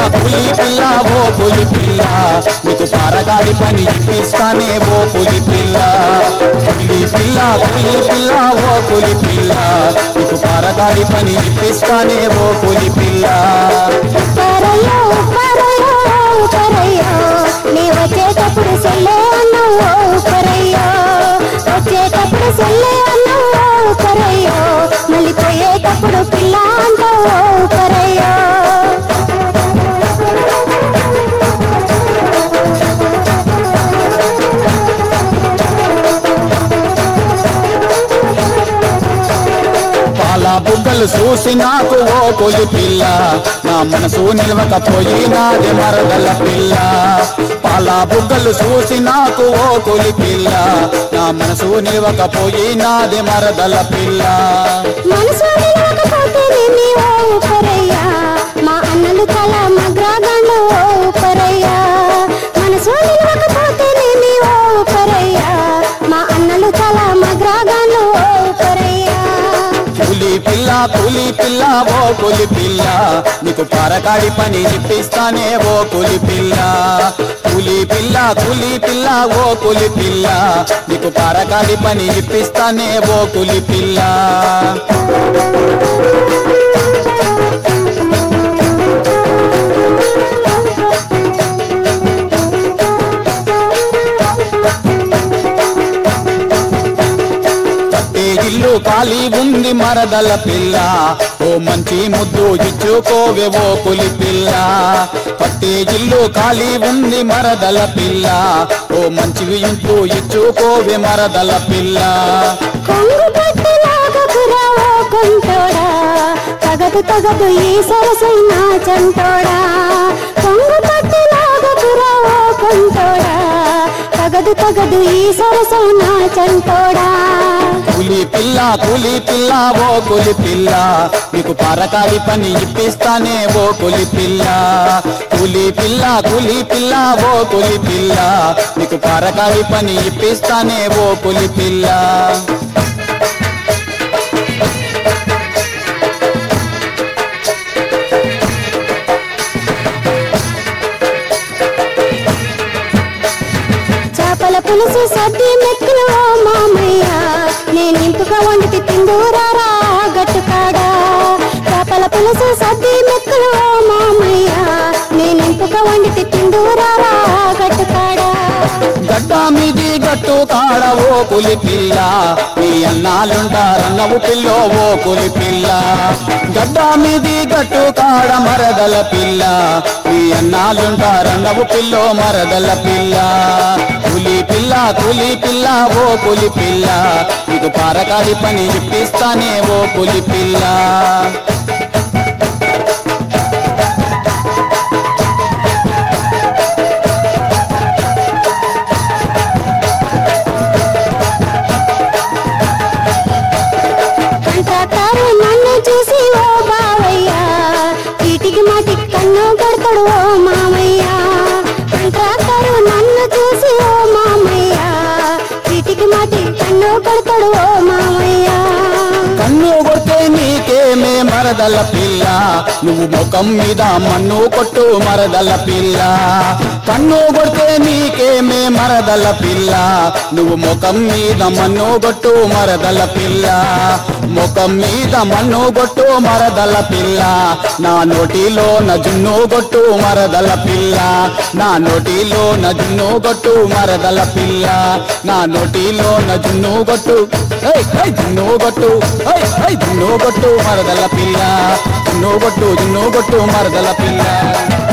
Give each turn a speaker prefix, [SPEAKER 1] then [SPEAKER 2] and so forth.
[SPEAKER 1] పులి పిల్ల ఓ పులి పిల్ల నీకు పారగాడి పని ఇప్పిస్తానే ఓ పులి పిల్ల పులి పిల్ల పులి పిల్ల ఓ పులి పిల్ల నీకు పారగాడి పని ఇప్పిస్తానే ఓ పులి పిల్ల
[SPEAKER 2] ఉప్పరయ్యో ఉప్పరయ్యో ఉప్పరయ్యో నీ వచ్చేటప్పుడు సెల్లే అన్నావు ఓ ఉప్పరయ్యో వచ్చేటప్పుడు సెల్లే అన్నావు ఓ ఉప్పరయ్యో మళ్ళీ పోయేటప్పుడు పిల్ల అంటావు ఓ ఉప్పరయ్యో
[SPEAKER 1] పాల బుగ్గలు చూసి నాకు ఓ పులి పిల్ల నా మనసు నిలవకపోయినాది మరదల పిల్ల పాల బుగ్గలు చూసి నాకు ఓ పులి పిల్ల నా మనసు నిలవకపోయినాది మరదల పిల్ల
[SPEAKER 2] మనసు నిలవకపోతే నిన్ను ఓ ఉప్పరయ్యా మా అన్నలు తల మగ్రాగాండు ఓ ఉప్పరయ్యా మనసు నిలవకపోతే నిన్ను ఓ ఉప్పరయ్యా మా అన్నలు తల మగ్రాగాండు ఓ ఉప్పరయ్యా
[SPEAKER 1] పులి పిల్ల పులి పిల్ల ఓ పులి పిల్ల నీకు పారకాడి పని ఇప్పిస్తానే ఓ పులి పిల్ల పులి పిల్ల పులి పిల్ల ఓ పులి పిల్ల నీకు పారకాడి పని ఇప్పిస్తానే ఓ పులి పిల్ల కట్టే ఇల్లు ఖాళీ ఉంది మరదల పిల్ల ఓ మంచి ముద్దు ఇచ్చుకోవే ఓ పులి పిల్ల కట్టే ఇల్లు ఖాళీ ఉంది మరదల పిల్ల ఓ మంచి ఇంట్లో ఇచ్చుకోవే మరదల పిల్ల
[SPEAKER 2] కొంగు పట్టులాగకురా ఓ కొంటోడా తగదు తగదు ఈ సరసైన చంటోడా కొంగు పట్టులాగకురా ఓ కొంటోడా తగదు తగదు ఈ సరసైన చంటోడా
[SPEAKER 1] పులి పిల్ల పులి పిల్ల ఓ పులి పిల్ల నీకు పరకాలి పని ఇప్పిస్తానే ఓ పులి పిల్ల పులి పిల్ల పులి పిల్ల ఓ పులి పిల్ల నీకు పరకాలి పని ఇప్పిస్తానే ఓ పులి పిల్ల
[SPEAKER 2] చేపల పులుసు సద్ది మెక్కులు ఓ మామయ్య నేను ఇంపుగా వండితే తిందూరారా గట్టుకాడా చేపల పులుసు సద్ది మెక్కులు ఓ మామయ్య నేను ఇంపుగా వండితే తిందూరారా గట్టుకాడా
[SPEAKER 1] గడ్డ మీది గట్టు కాడ ఓ పులి పిల్ల నీ అన్నాలుంటారన్నవు పిల్లో ఓ పులి పిల్ల గడ్డ మీది గట్టు కాడ మరదల పిల్ల నీ అన్నాలుంటారన్నవు పిల్లో మరదల పిల్ల పులి పిల్ల పులి పిల్ల ఓ పులి పిల్ల నీకు పారకాడి పని ఇప్పిస్తానే ఓ పులి పిల్ల
[SPEAKER 2] అంటారు నన్ను చూసి ఓ బావయ్య చీటికి మాటికి కన్ను కొడతాడు ఓ మామయ్య అంటారు నన్ను చూసి ఓ మామయ్య చీటికి మాటికి కన్ను కొడతాడు ఓ మామయ్య
[SPEAKER 1] కన్ను కొడితే నీకేమే మరదల పిల్ల నువ్వు ముఖం మీద మన్ను కొట్టు మరదల పిల్ల కన్ను కొడితే నీకేమే మరదల పిల్ల నువ్వు ముఖం మీద మన్ను కొట్టు మరదల పిల్ల ముఖం మీద మన్ను కొట్టు మరదల పిల్ల నా నోటిలో నజున్ను కొట్టు మరదల పిల్ల నా నోటిలో నజున్ను కొట్టు మరదల పిల్ల నా నోటిలో నజున్ను కొట్టు ఏయ్, ఏయ్, జున్ను కొట్టు ఏయ్, ఏయ్, జున్ను కొట్టు మరదల పిల్ల జున్ను కొట్టు జున్ను కొట్టు మరదల పిల్ల